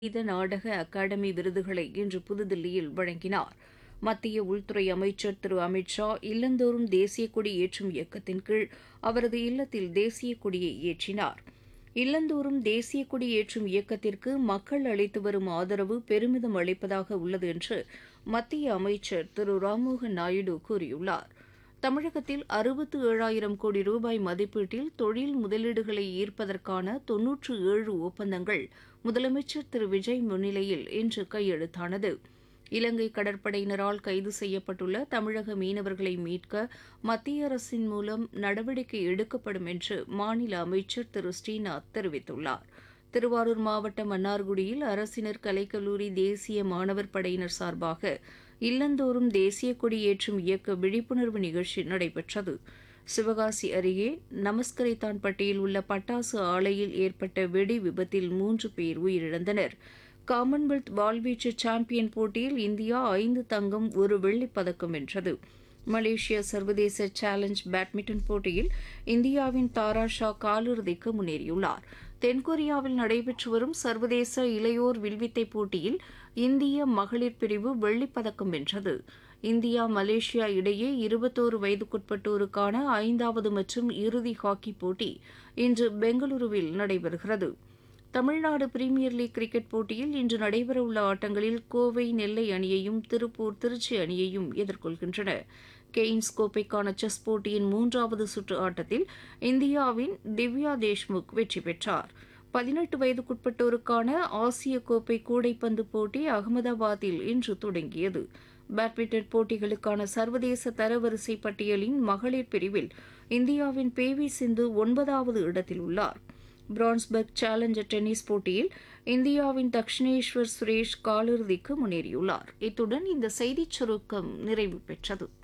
சங்கீத நாடக அகாடமி விருதுகளை இன்று புதுதில்லியில் வழங்கினார் மத்திய உள்துறை அமைச்சர் திரு அமித் ஷா இல்லந்தோறும் தேசிய கொடி ஏற்றும் இயக்கத்தின் கீழ் அவரது இல்லத்தில் தேசிய கொடியை ஏற்றினார் இல்லந்தோறும் தேசிய கொடி ஏற்றும் இயக்கத்திற்கு மக்கள் அளித்து வரும் ஆதரவு பெருமிதம் அளிப்பதாக உள்ளது என்று மத்திய அமைச்சர் திரு ராம்மோகன் நாயுடு கூறியுள்ளார் தமிழகத்தில் அறுபத்து ஏழாயிரம் கோடி ரூபாய் மதிப்பீட்டில் தொழில் முதலீடுகளை ஈர்ப்பதற்கான தொன்னூற்று ஏழு ஒப்பந்தங்கள் முதலமைச்சர் திரு விஜய் முன்னிலையில் இன்று கையெழுத்தானது இலங்கை கடற்படையினரால் கைது செய்யப்பட்டுள்ள தமிழக மீனவர்களை மீட்க மத்திய அரசின் மூலம் நடவடிக்கை எடுக்கப்படும் என்று மாநில அமைச்சர் திரு ஸ்ரீநாத் தெரிவித்துள்ளார் திருவாரூர் மாவட்டம் மன்னார்குடியில் அரசினர் கலைக்கல்லூரி தேசிய மாணவர் படையினர் சார்பாக இல்லந்தோறும் தேசிய கொடி ஏற்றும் இயக்க விழிப்புணர்வு நிகழ்ச்சி நடைபெற்றது சிவகாசி அருகே நமஸ்கரைத்தான்பட்டியில் உள்ள பட்டாசு ஆலையில் ஏற்பட்ட வெடி விபத்தில் மூன்று பேர் உயிரிழந்தனர் காமன்வெல்த் வாள்வீச்சு சாம்பியன் போட்டியில் இந்தியா ஐந்து தங்கம் ஒரு வெள்ளிப் பதக்கம் வென்றது மலேசிய சர்வதேச சேலஞ்ச் பேட்மிண்டன் போட்டியில் இந்தியாவின் தாரா ஷா காலிறுதிக்கு முன்னேறியுள்ளார் தென்கொரியாவில் நடைபெற்று வரும் சர்வதேச இளையோர் வில்வித்தை போட்டியில் இந்திய மகளிர் பிரிவு வெள்ளிப் பதக்கம் வென்றது இந்தியா மலேசியா இடையே இருபத்தோரு வயதுக்குட்பட்டோருக்கான ஐந்தாவது மற்றும் இறுதி ஹாக்கி போட்டி இன்று பெங்களூருவில் நடைபெறுகிறது தமிழ்நாடு பிரீமியர் லீக் கிரிக்கெட் போட்டியில் இன்று நடைபெறவுள்ள ஆட்டங்களில் கோவை நெல்லை அணியையும் திருப்பூர் திருச்சி அணியையும் எதிர்கொள்கின்றன கெய்ன்ஸ் கோப்பைக்கான செஸ் போட்டியின் மூன்றாவது சுற்று ஆட்டத்தில் இந்தியாவின் திவ்யா தேஷ்முக் வெற்றி பெற்றார் பதினெட்டு வயதுக்குட்பட்டோருக்கான ஆசிய கோப்பை கூடைப்பந்து போட்டி அகமதாபாத்தில் இன்று தொடங்கியது பேட்மிண்டன் போட்டிகளுக்கான சர்வதேச தரவரிசை பட்டியலின் மகளிர் பிரிவில் இந்தியாவின் பி வி சிந்து ஒன்பதாவது இடத்தில் உள்ளார் பிரான்ஸ்பர்க் சேலஞ்சர் டென்னிஸ் போட்டியில் இந்தியாவின் தக்ஷிணேஸ்வர் சுரேஷ் காலிறுதிக்கு முன்னேறியுள்ளார் இத்துடன் இந்த செய்திச் சுருக்கம் நிறைவு பெற்றது